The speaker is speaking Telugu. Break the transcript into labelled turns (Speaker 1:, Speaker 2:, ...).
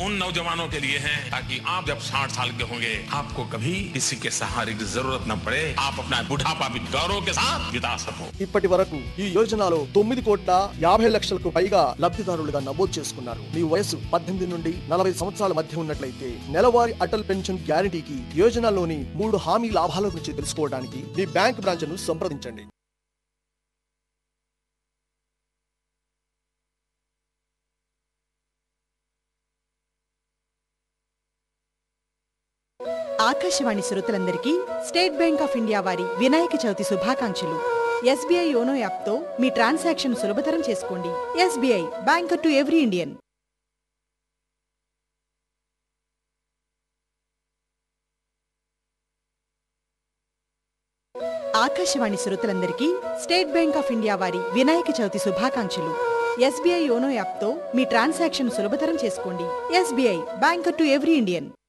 Speaker 1: उन नौजवानों के लिए है ताकि आप जब 60 साल के होंगे आपको कभी किसी के सहारे की जरूरत न पड़े आप अपना बुढ़ापा भी गौरव के साथ बिता सको
Speaker 2: ఇప్పటి వరకు ఈ యోజనలో తొమ్మిది కోట్ల యాభై లక్షలకు పైగా లబ్ధిదారులుగా నమోదు చేసుకున్నారు మీ వయసు పద్దెనిమిది నుండి నలభై సంవత్సరాల మధ్య ఉన్నట్లయితే నెలవారీ అటల్ పెన్షన్ గ్యారంటీకి యోజనలోని మూడు హామీ లాభాల గురించి తెలుసుకోవడానికి మీ బ్యాంక్ బ్రాంచ్ను సంప్రదించండి
Speaker 3: ఆకాశవాణి శ్రోతలందరికీ స్టేట్ బ్యాంక్ ఆఫ్ ఇండియా వారి వినాయక చవితి శుభాకాంక్షలు ఎస్బీఐ యోనో యాప్తో మీ ట్రాన్సాక్షన్ సులభతరం చేసుకోండి SBI banker to every Indian Akashvani శ్రోతలందరికీ స్టేట్ బ్యాంక్ ఆఫ్ ఇండియా వారి వినాయక చవితి శుభాకాంక్షలు ఎస్బీఐ యోనో యాప్తో మీ ట్రాన్సాక్షన్ సులభతరం చేసుకోండి SBI banker to every Indian